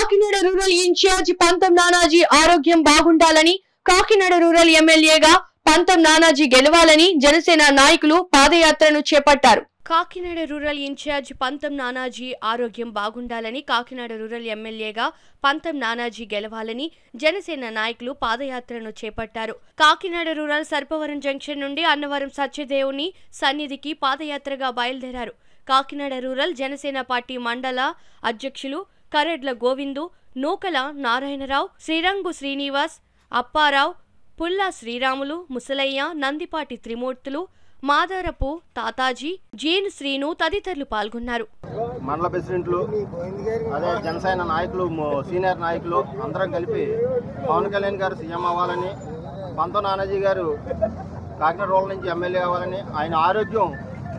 Kakinada rural incharge పంతం నానాజీ ఆరోగ్యం బాగుండాలని కాకినాడ రూరల్ ఎమ్మెల్యేగా పంతం నానాజీ గెలవాలని జనసేన నాయకులు పాదయాత్రను చేపట్టారు కాకినాడ రూరల్ ఇన్ఛార్జ్ పంతం నానాజీ ఆరోగ్యం బాగుండాలని కాకినాడ రూరల్ ఎమ్మెల్యేగా పంతం నానాజీ గెలవాలని జనసేన నాయకులు పాదయాత్రను చేపట్టారు కాకినాడ రూరల్ సర్పవరం జంక్షన్ నుండి అన్నవరం సత్యదేవుని సన్నిధికి పాదయాత్రగా బయలుదేరారు కాకినాడ రూరల్ జనసేన పార్టీ మండల అధ్యక్షులు కరెడ్ల గోవిందు నూకల నారాయణరావు శ్రీరంగు శ్రీనివాస్ అప్పారావు పుల్లా శ్రీరాములు ముసలయ్య నందిపాటి త్రిమూర్తులు మాదారపు తాతాజీ జీన్ శ్రీను తదితరులు పాల్గొన్నారు మండల ప్రెసిడెంట్లు అదే జనసేన నాయకులు మ- సీనియర్ నాయకులు అందరం కలిపి పవన్ కళ్యాణ్ గారు సీఎం అవ్వాలని పంతో నానాజీ గారు కాకినాడ రోడ్ల నుంచి ఎమ్మెల్యే అవ్వాలని ఆయన ఆరోగ్యం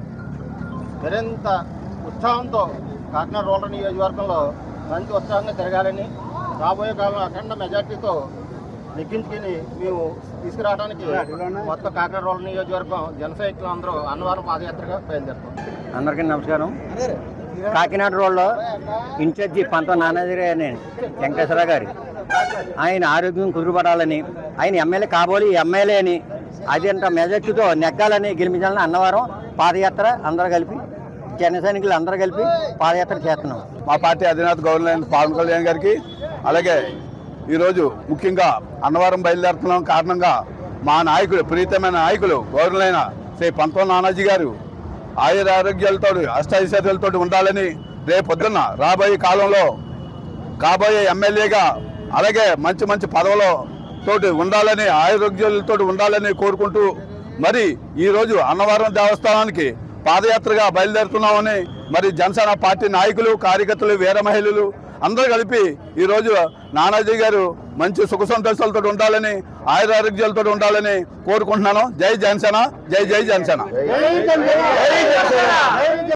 మరింత ఉత్సాహంతో కాకినాడ రోడ్ల నియోజకవర్గంలో మంచి ఉత్సాహంగా తిరగాలని రాబోయే కాలంలో అఖండ మెజార్టీతో నెగ్గించుకుని మేము తీసుకురావడానికి మొత్తం కాకినాడ రోడ్ల నియోజకవర్గం జన సైనికులు అందరూ అన్నవరం పాదయాత్రగా బయలుదేరుతాం అందరికీ నమస్కారం కాకినాడ రోడ్లో ఇన్ఛార్జి పంత నానాజీ అని వెంకటేశ్వర గారు ఆయన ఆరోగ్యం కుదురుపడాలని ఆయన ఎమ్మెల్యే కాబోలి ఎమ్మెల్యే అని అదంత మెజార్టీతో నెగ్గాలని గెలిపించాలని అన్నవరం పాదయాత్ర అందరూ కలిపి జన సైనికులు అందరూ కలిపి పాదయాత్ర చేస్తున్నాం మా పార్టీ అధినేత గవర్నర్ పవన్ కళ్యాణ్ గారికి అలాగే ఈరోజు ముఖ్యంగా అన్నవరం బయలుదేరుతున్నాం కారణంగా మా నాయకులు ప్రీతమైన నాయకులు గవర్నర్ శ్రీ పంతో నానాజీ గారు ఆయుర ఆరోగ్యాలతో అష్టైశ్వర్యాలతో ఉండాలని రేపు పొద్దున్న రాబోయే కాలంలో కాబోయే ఎమ్మెల్యేగా అలాగే మంచి మంచి పదవులో తోటి ఉండాలని ఆరోగ్యాలతో ఉండాలని కోరుకుంటూ మరి ఈరోజు అన్నవరం దేవస్థానానికి పాదయాత్రగా బయలుదేరుతున్నామని మరి జనసేన పార్టీ నాయకులు కార్యకర్తలు వీర మహిళలు అందరూ కలిపి ఈరోజు నానాజీ గారు మంచి సుఖ సంతోషాలతో ఉండాలని ఆయుర ఆరోగ్యాలతో ఉండాలని కోరుకుంటున్నాను జై జనసేన జై జై జనసేన